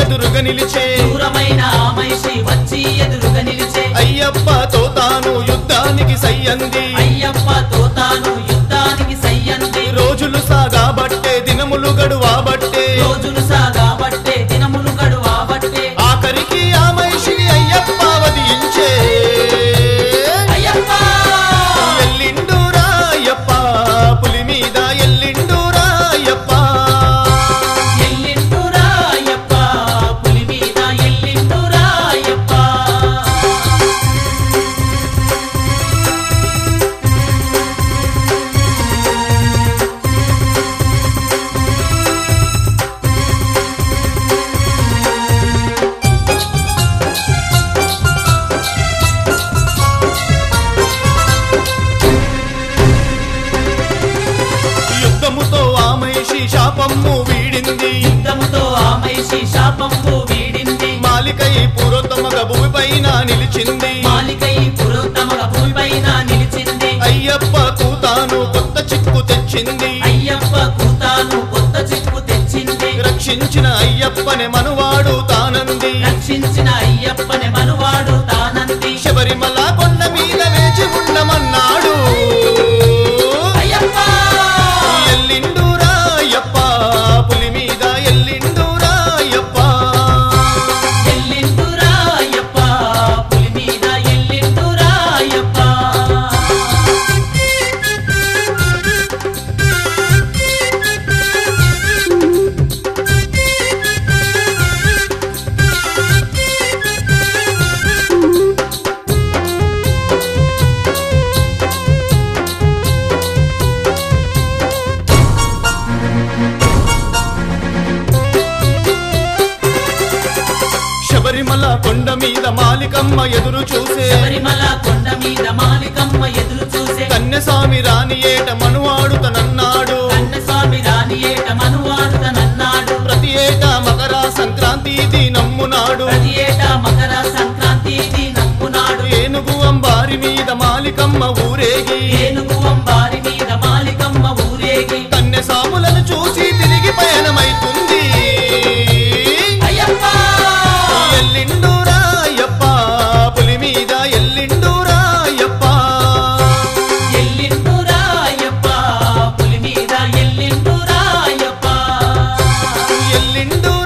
ఎదురుగా నిలిచే దూరమైన ఆ మనిషి వచ్చి ఎదురుగా నిలిచే అయ్యప్పతో తాను యుద్ధానికి సయ్యంది అయ్యప్పతో తాను యుద్ధానికి సయ్యంది రోజులు సాగాబట్టే దినములు గడువాబట్టే రోజులు సాగాబట్టే దినములు గడువాబట్టే ఆఖరికి ఆ మనిషిని అయ్యప్ప వదిలించే అయ్యప్ప ఎల్లిండురా అయ్యప్ప పులి మీద ఎల్లిండురా అయ్యప్ప ఎల్లిండురా అయ్యప్ప పులి మీద ఎల్లిండురా అయ్యప్ప యుద్ధముతో ఆ మనిషి శాపమ్ము వీడింది యుద్ధముతో ఆ మనిషి శాపంపు వీడింది మాలికై పూర్వోత్తమగ భూమి పైన నిలిచింది మాలికై పురోత్తమగా భూమిపైన నిలిచింది అయ్యప్పకు తాను కొత్త చిక్కు తెచ్చింది అయ్యప్పకు తాను కొత్త చిక్కు తెచ్చింది రక్షించిన అయ్యప్పనే మనువాడు తానంది రక్షించిన అయ్యప్పని మనువాడు తానంది శబరిమల కొండ మీద వేచి ఉండమన్నాడు అయ్యప్ప ఎల్లిండురా అయ్యప్ప పులి మీద ఎల్లిండురా అయ్యప్ప ఎల్లిండురా అయ్యప్ప పులి మీద ఎల్లిండురా అయ్యప్ప శబరిమల కొండ మీద మాలికమ్మ ఎదురు చూసే శబరిమల కొండ మీద మాలికమ్మ ఎదురు చూసే కన్యస్వామి రాని ఏట మనువాడుతనన్నాడు కన్నస్వామి రాని ఏట మనువాడు తనన్నాడు ప్రతి ఏటా మకర సంక్రాంతి దినమ్మునాడు ప్రతి ఏటా మకర సంక్రాంతి నమ్మునాడు ఏనుగు అంబారి మీద మాలికమ్మ ఊరేగి ఏనుగు అంబారి మీద మాలికమ్మ ఊరేగి కన్య సాములను చూసి తిరిగి పయనమైతుంది అయ్యప్ప ఎల్లిండురా అయ్యప్ప పులి మీద ఎల్లిండురా అయ్యప్ప ఎల్లిండురా అయ్యప్ప పులి మీద ఎల్లిండురా అయ్యప్ప ఎల్లిండురా